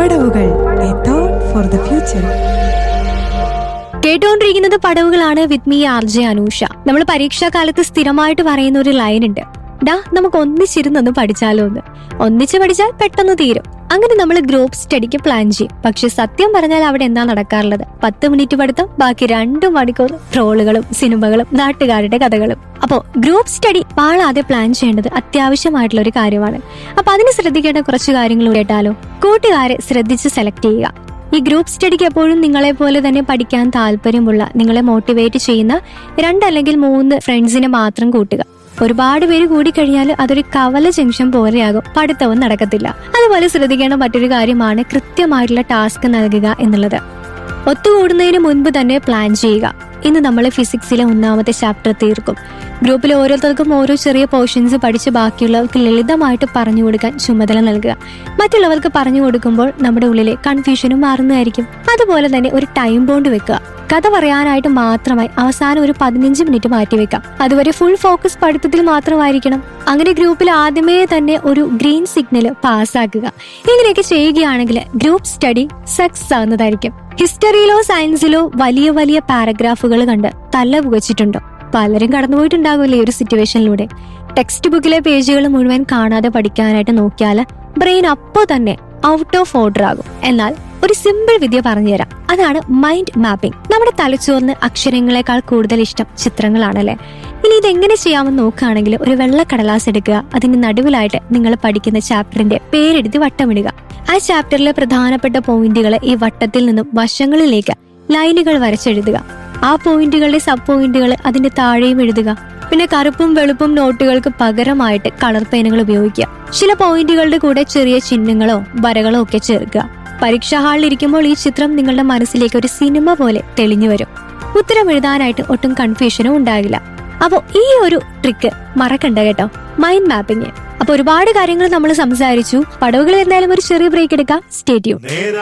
പടവുകൾ a thought for the future കേട്ടുകൊണ്ടിരിക്കുന്നത് പടവുകളാണ് with me R J Anusha നമ്മൾ പരീക്ഷാ കാലത്ത് സ്ഥിരമായിട്ട് പറയുന്ന ഒരു ലൈൻ ഉണ്ട് ഡാ നമുക്ക് ഒന്നിച്ചിരുന്നൊന്ന് പഠിച്ചാലോ എന്ന് ഒന്നിച്ച് പഠിച്ചാൽ പെട്ടെന്ന് തീരും അങ്ങനെ നമ്മൾ ഗ്രൂപ്പ് സ്റ്റഡിക്ക് പ്ലാൻ ചെയ്യും പക്ഷെ സത്യം പറഞ്ഞാൽ അവിടെ എന്താ നടക്കാറുള്ളത് പത്ത് മിനിറ്റ് പഠിത്തം ബാക്കി രണ്ടു മണിക്കൂർ ട്രോളുകളും സിനിമകളും നാട്ടുകാരുടെ കഥകളും അപ്പോ ഗ്രൂപ്പ് സ്റ്റഡി പാളാതെ പ്ലാൻ ചെയ്യേണ്ടത് അത്യാവശ്യമായിട്ടുള്ള ഒരു കാര്യമാണ് അപ്പൊ അതിന് ശ്രദ്ധിക്കേണ്ട കുറച്ച് കാര്യങ്ങൾ കേട്ടാലോ കൂട്ടുകാരെ ശ്രദ്ധിച്ച് സെലക്ട് ചെയ്യുക ഈ ഗ്രൂപ്പ് സ്റ്റഡിക്ക് എപ്പോഴും നിങ്ങളെ പോലെ തന്നെ പഠിക്കാൻ താല്പര്യമുള്ള നിങ്ങളെ മോട്ടിവേറ്റ് ചെയ്യുന്ന രണ്ടല്ലെങ്കിൽ മൂന്ന് ഫ്രണ്ട്സിനെ മാത്രം കൂട്ടുക ഒരുപാട് പേര് കൂടിക്കഴിഞ്ഞാൽ അതൊരു കവല ജംഗ്ഷൻ പോലെയാകും പഠിത്തവും നടക്കത്തില്ല അതുപോലെ ശ്രദ്ധിക്കേണ്ട മറ്റൊരു കാര്യമാണ് കൃത്യമായിട്ടുള്ള ടാസ്ക് നൽകുക എന്നുള്ളത് ഒത്തുകൂടുന്നതിന് മുൻപ് തന്നെ പ്ലാൻ ചെയ്യുക ഇന്ന് നമ്മൾ ഫിസിക്സിലെ ഒന്നാമത്തെ ചാപ്റ്റർ തീർക്കും ഗ്രൂപ്പിൽ ഓരോരുത്തർക്കും ഓരോ ചെറിയ പോർഷൻസ് പഠിച്ച് ബാക്കിയുള്ളവർക്ക് ലളിതമായിട്ട് പറഞ്ഞു കൊടുക്കാൻ ചുമതല നൽകുക മറ്റുള്ളവർക്ക് പറഞ്ഞു കൊടുക്കുമ്പോൾ നമ്മുടെ ഉള്ളിലെ കൺഫ്യൂഷനും മാറുന്നതായിരിക്കും അതുപോലെ തന്നെ ഒരു ടൈം ബോണ്ട് വെക്കുക കഥ പറയാനായിട്ട് മാത്രമായി അവസാനം ഒരു പതിനഞ്ച് മിനിറ്റ് മാറ്റി വെക്കാം അതുവരെ ഫുൾ ഫോക്കസ് പഠിത്തത്തിൽ മാത്രമായിരിക്കണം അങ്ങനെ ഗ്രൂപ്പിൽ ആദ്യമേ തന്നെ ഒരു ഗ്രീൻ സിഗ്നൽ പാസ്സാക്കുക ഇങ്ങനെയൊക്കെ ചെയ്യുകയാണെങ്കിൽ ഗ്രൂപ്പ് സ്റ്റഡി സക്സസ് ആവുന്നതായിരിക്കും ഹിസ്റ്ററിയിലോ സയൻസിലോ വലിയ വലിയ പാരഗ്രാഫുകൾ കണ്ട് തല പുകച്ചിട്ടുണ്ടോ പലരും കടന്നുപോയിട്ടുണ്ടാകില്ലേ ഈ ഒരു സിറ്റുവേഷനിലൂടെ ടെക്സ്റ്റ് ബുക്കിലെ പേജുകൾ മുഴുവൻ കാണാതെ പഠിക്കാനായിട്ട് നോക്കിയാൽ ബ്രെയിൻ അപ്പോൾ തന്നെ ഔട്ട് ഓഫ് ഓർഡർ ആകും എന്നാൽ ഒരു സിമ്പിൾ വിദ്യ പറഞ്ഞുതരാം അതാണ് മൈൻഡ് മാപ്പിംഗ് നമ്മുടെ തലച്ചോറിന് അക്ഷരങ്ങളെക്കാൾ കൂടുതൽ ഇഷ്ടം ചിത്രങ്ങളാണല്ലേ ഇനി ഇതെങ്ങനെ ചെയ്യാമെന്ന് നോക്കുകയാണെങ്കിൽ ഒരു വെള്ള കടലാസ് എടുക്കുക അതിന്റെ നടുവിലായിട്ട് നിങ്ങൾ പഠിക്കുന്ന ചാപ്റ്ററിന്റെ പേരെഴുതി വട്ടമിടുക ആ ചാപ്റ്ററിലെ പ്രധാനപ്പെട്ട പോയിന്റുകളെ ഈ വട്ടത്തിൽ നിന്നും വശങ്ങളിലേക്ക് ലൈനുകൾ വരച്ചെഴുതുക ആ പോയിന്റുകളുടെ സബ് പോയിന്റുകൾ അതിന്റെ താഴെയും എഴുതുക പിന്നെ കറുപ്പും വെളുപ്പും നോട്ടുകൾക്ക് പകരമായിട്ട് കളർ പേനുകൾ ഉപയോഗിക്കുക ചില പോയിന്റുകളുടെ കൂടെ ചെറിയ ചിഹ്നങ്ങളോ വരകളോ ഒക്കെ ചേർക്കുക പരീക്ഷാ ഹാളിൽ ഇരിക്കുമ്പോൾ ഈ ചിത്രം നിങ്ങളുടെ മനസ്സിലേക്ക് ഒരു സിനിമ പോലെ തെളിഞ്ഞു വരും ഉത്തരം എഴുതാനായിട്ട് ഒട്ടും കൺഫ്യൂഷനും ഉണ്ടാകില്ല അപ്പോൾ ഈ ഒരു ട്രിക്ക് മറക്കണ്ട കേട്ടോ മൈൻഡ് മാപ്പിംഗ് അപ്പൊ ഒരുപാട് കാര്യങ്ങൾ നമ്മൾ സംസാരിച്ചു പടവുകൾ എന്തായാലും ഒരു ചെറിയ ബ്രേക്ക് എടുക്കാം സ്റ്റേറ്റ്യൂ